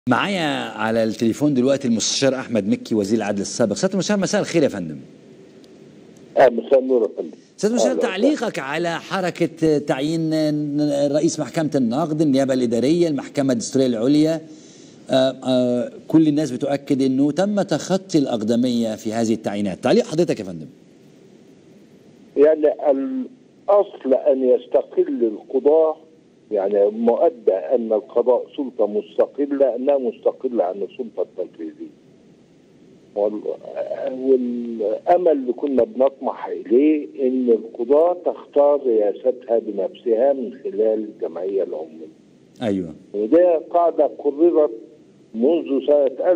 معايا على التليفون دلوقتي المستشار احمد مكي وزير العدل السابق سياده المستشار مساء الخير يا فندم اه مساء النور يا فندم سياده المستشار أهلا تعليقك على حركه تعيين رئيس محكمه النقد النيابه الاداريه المحكمه الدستوريه العليا آه، آه، كل الناس بتؤكد انه تم تخطي الاقدميه في هذه التعيينات تعليق حضرتك يا فندم يعني الاصل ان يستقل القضاه يعني مؤدى ان القضاء سلطه مستقله انها مستقله عن السلطه التنفيذيه. وال- والامل اللي كنا بنطمح اليه ان القضاه تختار رئاستها بنفسها من خلال الجمعيه العموميه. ايوه وده قاعده قررت منذ سنه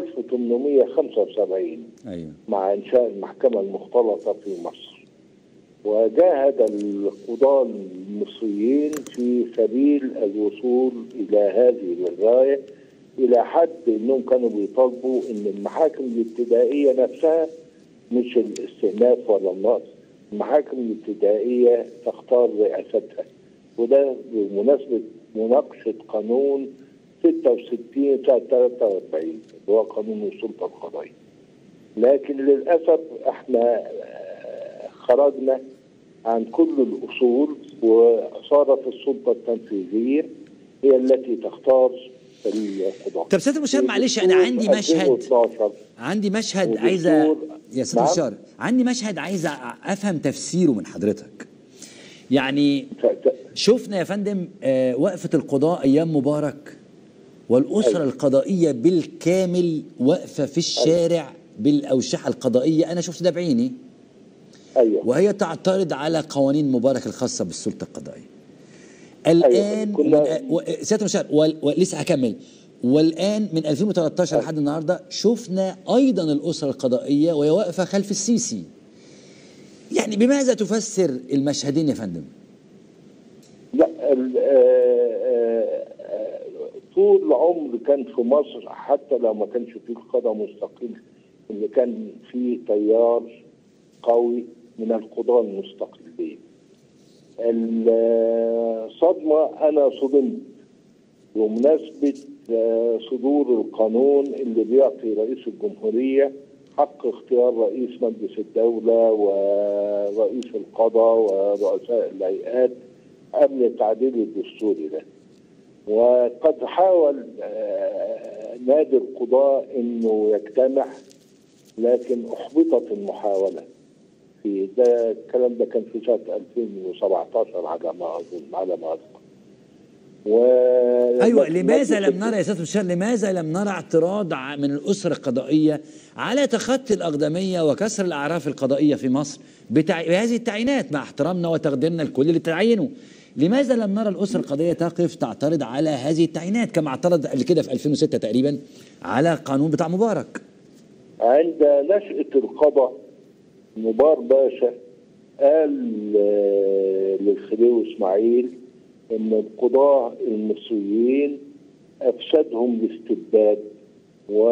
1875 ايوه مع انشاء المحكمه المختلطه في مصر. وجاهد القضاة المصريين في سبيل الوصول إلى هذه الغاية إلى حد أنهم كانوا بيطالبوا أن المحاكم الابتدائية نفسها مش الاستئناف ولا النقص المحاكم الابتدائية تختار رئاستها وده بمناسبة مناقشة قانون 66 سنة 43 اللي هو قانون السلطة القضائية لكن للأسف احنا آه، خرجنا عن كل الأصول وصارت السلطة التنفيذية هي التي تختار القضاة طب سياده المستشار معلش انا عندي مشهد 2012 عندي مشهد ودستور- عايزه يا سياده نعم. المستشار عندي مشهد عايزه افهم تفسيره من حضرتك يعني ف- ف- شفنا يا فندم آه، وقفة القضاء أيام مبارك والأسرة أيوة. القضائية بالكامل واقفة في الشارع بالأوشحة القضائية أنا شفت ده بعيني أيوه وهي تعترض على قوانين مبارك الخاصة بالسلطة القضائية الآن كنا- من- و- سيادة المستشار وال- ولسه هكمل والآن من 2013 لحد النهاردة شفنا أيضا الأسرة القضائية وهي واقفة خلف السيسي يعني بماذا تفسر المشهدين يا فندم؟ لا ال- آه، آه، آه، طول العمر كان في مصر حتى لو ما كانش فيه القضاء مستقل اللي كان فيه تيار قوي من القضاة المستقلين الصدمة أنا صدمت بمناسبة آه، صدور القانون اللي بيعطي رئيس الجمهورية حق اختيار رئيس مجلس الدولة ورئيس القضاء ورؤساء الهيئات قبل التعديل الدستوري ده وقد حاول آه، نادي القضاء انه يجتمع لكن احبطت المحاوله في ده الكلام ده كان في سنه 2017 على ما اظن على ما اذكر و ايوه لكن لماذا مجلس لم نرى يا سياده المستشار لماذا لم نرى اعتراض ع- من الاسره القضائيه على تخطي الاقدميه وكسر الاعراف القضائيه في مصر بتع... بهذه التعيينات مع احترامنا وتقديرنا لكل اللي تعينوا لماذا لم نرى الاسره القضائيه تقف تعترض على هذه التعيينات كما اعترض قبل كده في 2006 تقريبا على القانون بتاع مبارك عند نشأة القضاء مبار باشا قال آه، للخديوي اسماعيل ان القضاة المصريين افسدهم الاستبداد و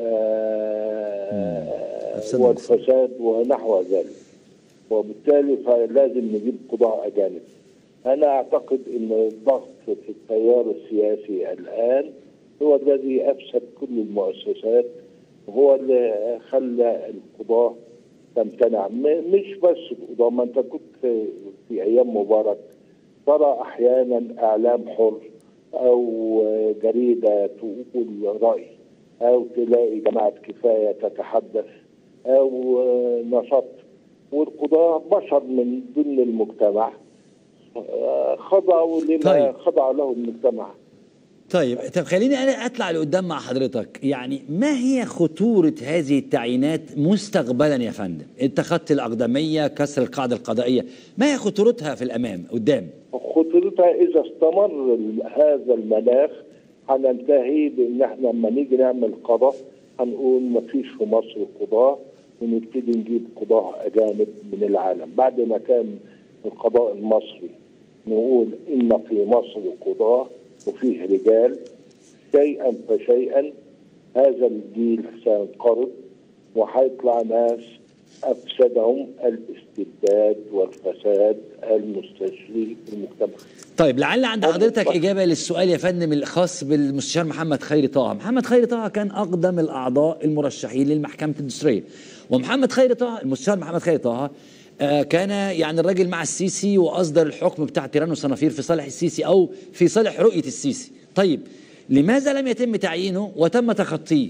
آه، أفسدهم والفساد ونحو ذلك وبالتالي فلازم نجيب قضاة اجانب انا اعتقد ان الضغط في التيار السياسي الان هو الذي افسد كل المؤسسات هو اللي خلى القضاة تمتنع م- مش بس القضاة ما انت كنت في, في ايام مبارك ترى احيانا اعلام حر او جريدة تقول رأي او تلاقي جماعة كفاية تتحدث او نشاط والقضاة بشر من ضمن المجتمع آه، خضعوا لما طيب. خضع له المجتمع طيب طب خليني انا اطلع لقدام مع حضرتك يعني ما هي خطوره هذه التعيينات مستقبلا يا فندم التخطي الاقدميه كسر القاعده القضائيه ما هي خطورتها في الامام قدام خطورتها اذا استمر ال- هذا المناخ هننتهي بان احنا لما نيجي نعمل قضاء هنقول ما فيش في مصر قضاة ونبتدي نجيب قضاة اجانب من العالم بعد ما كان القضاء المصري نقول ان في مصر قضاة وفيه رجال شيئا فشيئا هذا الجيل سينقرض وهيطلع ناس افسدهم الاستبداد والفساد المستشري في المجتمع طيب لعل عند أنا حضرتك صح. اجابه للسؤال يا فندم الخاص بالمستشار محمد خيري طه، محمد خيري طه كان اقدم الاعضاء المرشحين للمحكمه الدستوريه، ومحمد خيري طه المستشار محمد خيري طه آه، كان يعني الراجل مع السيسي واصدر الحكم بتاع تيران وصنافير في صالح السيسي او في صالح رؤيه السيسي، طيب لماذا لم يتم تعيينه وتم تخطيه؟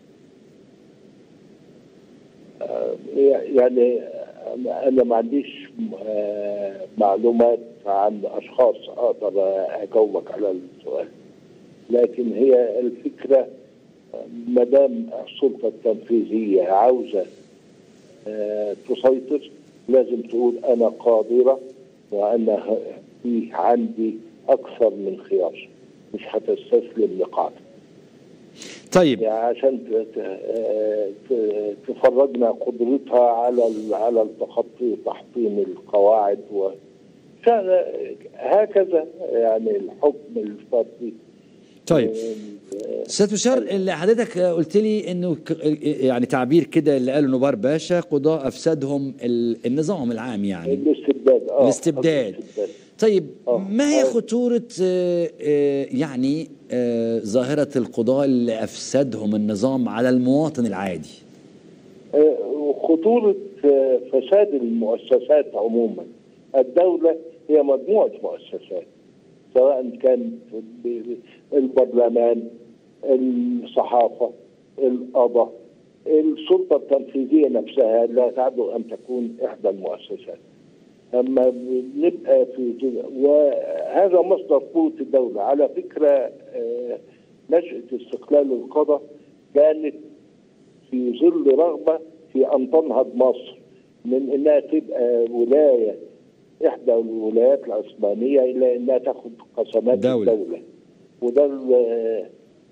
يعني انا ما عنديش آه، معلومات عن اشخاص اقدر اجاوبك على السؤال لكن هي الفكره ما دام السلطه التنفيذيه عاوزه آه، تسيطر لازم تقول انا قادره وانا في عندي اكثر من خيار مش هتستسلم لقاعده طيب يعني عشان ت- ت- آه، ت- تفرجنا قدرتها على ال- على التخطي وتحطيم القواعد و كان هكذا يعني الحكم الفردي طيب آه، استاذ بشار اللي حضرتك قلت لي انه ك- يعني تعبير كده اللي قاله نبار باشا قضاء افسدهم ال- النظام العام يعني الاستبداد اه الاستبداد. طيب آه. ما هي آه. خطورة آه، آه، يعني آه، ظاهرة القضاء اللي أفسدهم النظام على المواطن العادي آه، وخطورة آه، فساد المؤسسات عموما الدولة هي مجموعة مؤسسات سواء كان البرلمان الصحافة القضاء السلطة التنفيذية نفسها لا تعدو أن تكون إحدى المؤسسات أما بنبقى في وهذا مصدر قوة الدولة على فكرة آه، نشأة استقلال القضاء كانت في ظل رغبة في أن تنهض مصر من إنها تبقى ولاية إحدى الولايات العثمانية إلى إنها تاخد قسمات دولة. الدولة وده ال-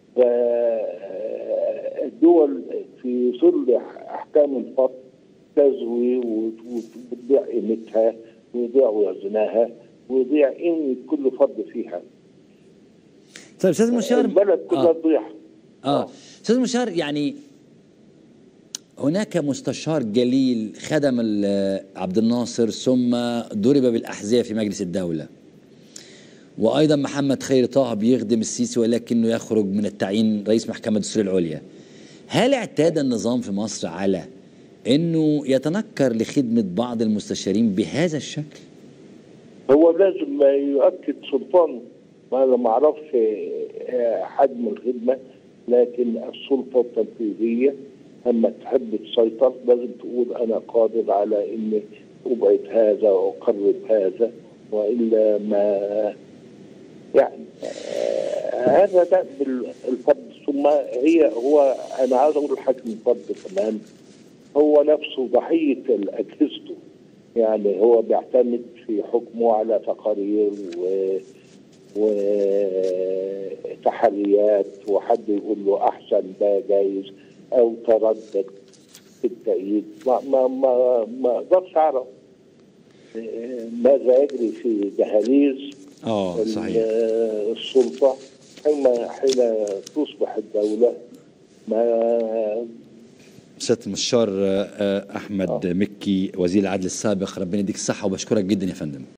ف- الدول في ظل أحكام الفصل تزوي وت- وت- وتضيع قيمتها ويضيع وزنها ويضيع قيمة كل فرد فيها طيب أستاذ مشار البلد كلها آه. تضيع آه أستاذ مشار يعني هناك مستشار جليل خدم ال- عبد الناصر ثم ضرب بالأحذية في مجلس الدولة وأيضا محمد خير طه بيخدم السيسي ولكنه يخرج من التعيين رئيس محكمة الدستورية العليا هل اعتاد النظام في مصر على أنه يتنكر لخدمة بعض المستشارين بهذا الشكل؟ هو لازم يؤكد سلطانه ما انا ما اعرفش آه، حجم الخدمه لكن السلطه التنفيذيه لما تحب تسيطر لازم تقول انا قادر على اني ابعد هذا واقرب هذا والا ما يعني آه، هذا ده الفرد ثم هي هو انا عايز اقول حجم الفرد كمان هو نفسه ضحيه اجهزته يعني هو بيعتمد في حكمه على تقارير و وتحريات وحد يقول له احسن ده جايز او تردد في التأييد ما ما ما ما اقدرش اعرف ماذا يجري في دهاليز اه صحيح السلطه حين حين تصبح الدوله ما سيادة المستشار آه، أحمد مكي وزير العدل السابق ربنا يديك الصحة وبشكرك جدا يا فندم